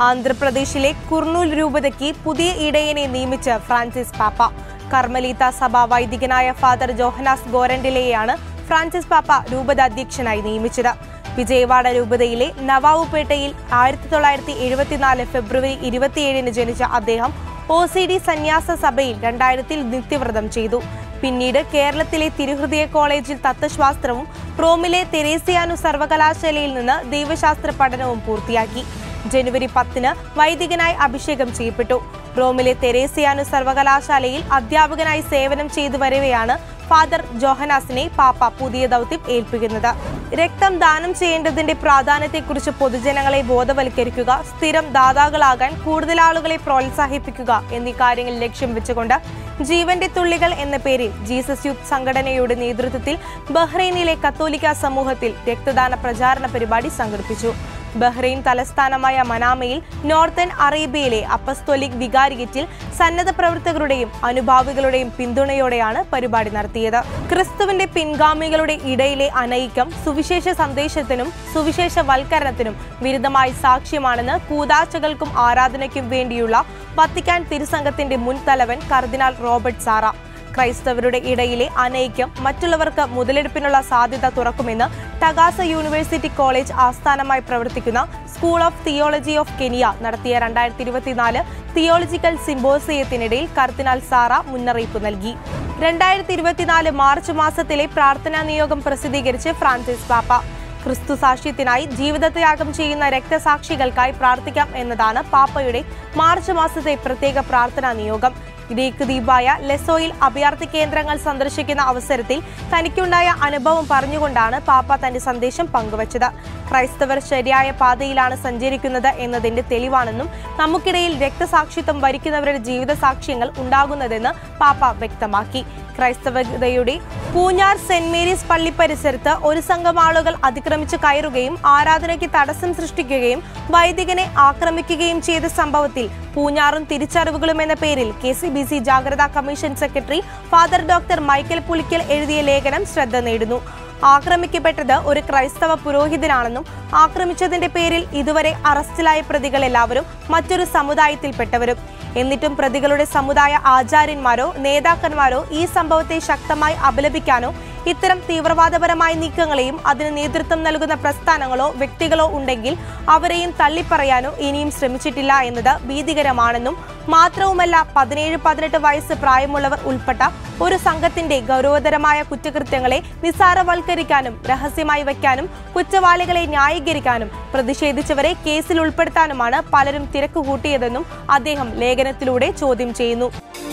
ആന്ധ്രാപ്രദേശിലെ കുർണൂൽ രൂപതയ്ക്ക് പുതിയ ഇടയനെ നിയമിച്ച് ഫ്രാൻസിസ് പാപ്പ കർമ്മലീത്ത സഭ വൈദികനായ ഫാദർ ജോഹനാസ് ഗോരൻഡിലെയാണ് ഫ്രാൻസിസ് പാപ്പ രൂപത അധ്യക്ഷനായി നിയമിച്ചത് വിജയവാഡ രൂപതയിലെ നവാവുപേട്ടയിൽ ആയിരത്തി തൊള്ളായിരത്തി എഴുപത്തിനാല് ഫെബ്രുവരി ഇരുപത്തിയേഴിന് ജനിച്ച അദ്ദേഹം ഒ സി ഡി സന്യാസ സഭയിൽ രണ്ടായിരത്തിൽ നിത്യവ്രതം ചെയ്തു പിന്നീട് കേരളത്തിലെ തിരുഹൃദയ കോളേജിൽ തത്വശാസ്ത്രവും റോമിലെ തെരേസിയാനു സർവകലാശാലയിൽ നിന്ന് ദൈവശാസ്ത്ര പഠനവും പൂർത്തിയാക്കി ജനുവരി പത്തിന് വൈദികനായി അഭിഷേകം ചെയ്യപ്പെട്ടു റോമിലെ തെരേസിയാനു സർവകലാശാലയിൽ അധ്യാപകനായി സേവനം ചെയ്തു വരവെയാണ് ഫാദർ ജോഹനാസിനെ പാപ്പ പുതിയ ദൗത്യം ഏൽപ്പിക്കുന്നത് രക്തം ദാനം ചെയ്യേണ്ടതിന്റെ പ്രാധാന്യത്തെക്കുറിച്ച് പൊതുജനങ്ങളെ ബോധവൽക്കരിക്കുക സ്ഥിരം ദാതാക്കളാകാൻ കൂടുതൽ ആളുകളെ പ്രോത്സാഹിപ്പിക്കുക എന്നീ കാര്യങ്ങൾ ലക്ഷ്യം വെച്ചുകൊണ്ട് ജീവന്റെ തുള്ളികൾ എന്ന പേരിൽ ജീസസ് യൂത്ത് സംഘടനയുടെ നേതൃത്വത്തിൽ ബഹ്റൈനിലെ കത്തോലിക്ക സമൂഹത്തിൽ രക്തദാന പ്രചാരണ പരിപാടി സംഘടിപ്പിച്ചു ബഹ്റൈൻ തലസ്ഥാനമായ മനാമയിൽ നോർത്തേൺ അറേബ്യയിലെ അപ്പസ്തോലിക് വികാരിയറ്റിൽ സന്നദ്ധ പ്രവർത്തകരുടെയും അനുഭാവികളുടെയും പിന്തുണയോടെയാണ് പരിപാടി നടത്തിയത് ക്രിസ്തുവിന്റെ പിൻഗാമികളുടെ ഇടയിലെ അനൈക്യം സുവിശേഷ സന്ദേശത്തിനും സുവിശേഷ വൽക്കരണത്തിനും വിരുദ്ധമായി സാക്ഷ്യമാണെന്ന് കൂതാശകൾക്കും ആരാധനയ്ക്കും വേണ്ടിയുള്ള വത്തിക്കാൻ തിരുസംഘത്തിന്റെ മുൻ തലവൻ കർദിനാൾ റോബർട്ട് സാറ ക്രൈസ്തവരുടെ ഇടയിലെ അനൈക്യം മറ്റുള്ളവർക്ക് മുതലെടുപ്പിനുള്ള സാധ്യത തുറക്കുമെന്ന് ടഗാസ യൂണിവേഴ്സിറ്റി കോളേജ് ആസ്ഥാനമായി പ്രവർത്തിക്കുന്ന school of theology of Kenya നടത്തിയ രണ്ടായിരത്തി ഇരുപത്തിനാല് തിയോളജിക്കൽ സിംബോസിയത്തിനിടയിൽ കർദിനാൾ സാറ മുന്നറിയിപ്പ് നൽകി രണ്ടായിരത്തി ഇരുപത്തിനാല് മാർച്ച് മാസത്തിലെ പ്രാർത്ഥനാ നിയോഗം പ്രസിദ്ധീകരിച്ച് ഫ്രാൻസിസ് പാപ്പ ക്രിസ്തു സാക്ഷ്യത്തിനായി ജീവിതത്യാഗം ചെയ്യുന്ന രക്തസാക്ഷികൾക്കായി പ്രാർത്ഥിക്കാം എന്നതാണ് പാപ്പയുടെ മാർച്ച് മാസത്തെ പ്രത്യേക പ്രാർത്ഥനാ നിയോഗം ഗ്രീക്ക് ദ്വീപായ ലെസോയിൽ അഭയാർത്ഥി കേന്ദ്രങ്ങൾ സന്ദർശിക്കുന്ന അവസരത്തിൽ തനിക്കുണ്ടായ അനുഭവം പറഞ്ഞുകൊണ്ടാണ് പാപ്പ തന്റെ സന്ദേശം പങ്കുവച്ചത് ക്രൈസ്തവർ ശരിയായ പാതയിലാണ് സഞ്ചരിക്കുന്നത് എന്നതിന്റെ തെളിവാണെന്നും നമുക്കിടയിൽ രക്തസാക്ഷിത്വം വരിക്കുന്നവരുടെ ജീവിത സാക്ഷ്യങ്ങൾ ഉണ്ടാകുന്നതെന്ന് പാപ്പ വ്യക്തമാക്കി ക്രൈസ്തവതയുടെ പൂഞ്ഞാർ സെന്റ് മേരീസ് പള്ളി പരിസരത്ത് ഒരു സംഘം ആളുകൾ അതിക്രമിച്ച് കയറുകയും ആരാധനയ്ക്ക് തടസ്സം സൃഷ്ടിക്കുകയും വൈദികനെ ആക്രമിക്കുകയും ചെയ്ത സംഭവത്തിൽ പൂഞ്ഞാറും തിരിച്ചറിവുകളും എന്ന പേരിൽ കെ സി ബി സി ജാഗ്രതാ commission secretary father doctor Michael Pulickal എഴുതിയ ലേഖനം ശ്രദ്ധ നേടുന്നു ആക്രമിക്കപ്പെട്ടത് ഒരു ക്രൈസ്തവ പുരോഹിതനാണെന്നും ആക്രമിച്ചതിന്റെ പേരിൽ ഇതുവരെ അറസ്റ്റിലായ പ്രതികൾ എല്ലാവരും മറ്റൊരു സമുദായത്തിൽപ്പെട്ടവരും എന്നിട്ടും പ്രതികളുടെ സമുദായ ആചാര്യന്മാരോ നേതാക്കന്മാരോ ഈ സംഭവത്തെ ശക്തമായി അപലപിക്കാനോ ഇത്തരം തീവ്രവാദപരമായ നീക്കങ്ങളെയും അതിന് നേതൃത്വം നൽകുന്ന പ്രസ്ഥാനങ്ങളോ വ്യക്തികളോ ഉണ്ടെങ്കിൽ അവരെയും തള്ളിപ്പറയാനോ ഇനിയും ശ്രമിച്ചിട്ടില്ല എന്നത് ഭീതികരമാണെന്നും മാത്രവുമല്ല പതിനേഴ് പതിനെട്ട് വയസ്സ് പ്രായമുള്ളവർ ഉൾപ്പെട്ട ഒരു സംഘത്തിന്റെ ഗൗരവതരമായ കുറ്റകൃത്യങ്ങളെ നിസ്സാരവൽക്കരിക്കാനും രഹസ്യമായി വയ്ക്കാനും കുറ്റവാളികളെ ന്യായീകരിക്കാനും പ്രതിഷേധിച്ചവരെ കേസിൽ ഉൾപ്പെടുത്താനുമാണ് പലരും തിരക്ക് കൂട്ടിയതെന്നും അദ്ദേഹം ലേഖനത്തിലൂടെ ചോദ്യം ചെയ്യുന്നു